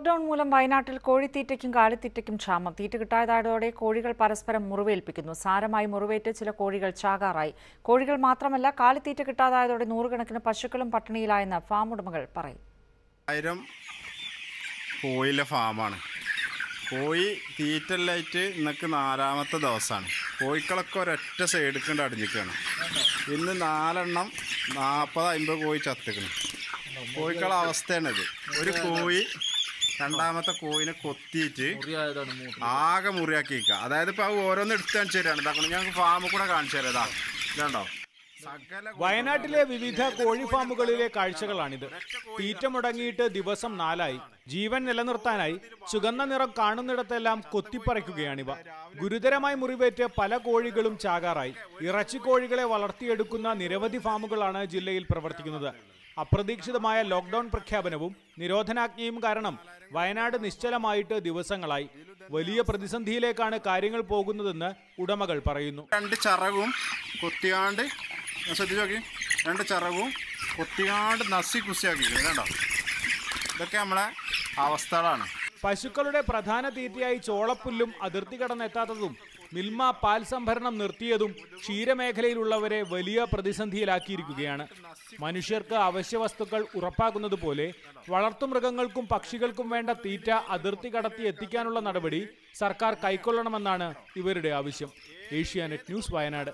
lockdown മൂലം വയനാട്ടിൽ കോഴിത്തീറ്റയ്ക്കും കാലിത്തീറ്റയ്ക്കും ക്ഷാമം തീറ്റ കിട്ടാതായതോടെ കോഴികൾ പരസ്പരം മുറിവേൽപ്പിക്കുന്നു സാരമായി മുറിവേറ്റ് ചില കോഴികൾ ചാകാറായി കോഴികൾ മാത്രമല്ല കാലിത്തീറ്റ കിട്ടാതായതോടെ നൂറുകണക്കിന് പശുക്കളും പട്ടിണിയിലായെന്ന് ഫാം ഉടമകൾ പറയും ആയിരം കോഴിയിലെ ഫാമാണ് കോഴി തീറ്റല്ലായിട്ട് ഇന്നക്ക് നാലാമത്തെ ദിവസമാണ് കോഴിക്കളൊക്കെ ഒരൊറ്റ സൈഡിൽ കൊണ്ട് അടിഞ്ഞിരിക്കുകയാണ് ഇന്ന് നാലെണ്ണം നാൽപ്പത് അമ്പത് കോഴി ചത്തുക്കണം കോഴിക്കളെ അവസ്ഥയാണിത് ഒരു കോഴി രണ്ടാമത്തെ കോഴിനെ കൊത്തിയിട്ട് ആകെ മുറിയാക്കിയിരിക്കുക അതായത് ഇപ്പോൾ അത് ഓരോന്ന് എടുത്ത് കാണിച്ചു തരാണ് ഇതാക്കണം ഞങ്ങൾക്ക് ഫാമിൽ കൂടെ കാണിച്ചു തരാം ഇതാ ഇതാണ്ടോ സകല വയനാട്ടിലെ വിവിധ കോഴി ഫാമുകളിലെ കാഴ്ചകളാണിത് തീറ്റ മുടങ്ങിയിട്ട് ദിവസം നാലായി ജീവൻ നിലനിർത്താനായി ചുവന്ന നിറം കാണുന്നിടത്തെല്ലാം കൊത്തിപ്പറിക്കുകയാണിവ ഗുരുതരമായി മുറിവേറ്റ് പല കോഴികളും ചാകാറായി ഇറച്ചി കോഴികളെ വളർത്തിയെടുക്കുന്ന നിരവധി ഫാമുകളാണ് ജില്ലയിൽ പ്രവർത്തിക്കുന്നത് അപ്രതീക്ഷിതമായ ലോക്ഡൌൺ പ്രഖ്യാപനവും നിരോധനാജ്ഞയും കാരണം വയനാട് നിശ്ചലമായിട്ട് ദിവസങ്ങളായി വലിയ പ്രതിസന്ധിയിലേക്കാണ് കാര്യങ്ങൾ പോകുന്നതെന്ന് ഉടമകൾ പറയുന്നു രണ്ട് ചിറകും കൊത്തിയാണ്ട് ശ്രദ്ധിച്ച് നോക്കി രണ്ട് ചിറകും കൊത്തിയാണ്ട് നസി കുസിയാക്കി കണ്ടോ ഇതൊക്കെ നമ്മളെ അവസ്ഥകളാണ് പശുക്കളുടെ പ്രധാന തീറ്റയായി ചോളപ്പുല്ലും അതിർത്തി കടന്നെത്താത്തതും മിൽമ പാൽ സംഭരണം നിർത്തിയതും ക്ഷീരമേഖലയിലുള്ളവരെ വലിയ പ്രതിസന്ധിയിലാക്കിയിരിക്കുകയാണ് മനുഷ്യർക്ക് അവശ്യ വസ്തുക്കൾ ഉറപ്പാക്കുന്നത് പോലെ വളർത്തുമൃഗങ്ങൾക്കും പക്ഷികൾക്കും വേണ്ട തീറ്റ അതിർത്തി കടത്തി എത്തിക്കാനുള്ള നടപടി സർക്കാർ കൈക്കൊള്ളണമെന്നാണ് ഇവരുടെ ആവശ്യം ഏഷ്യാനെറ്റ് ന്യൂസ് വയനാട്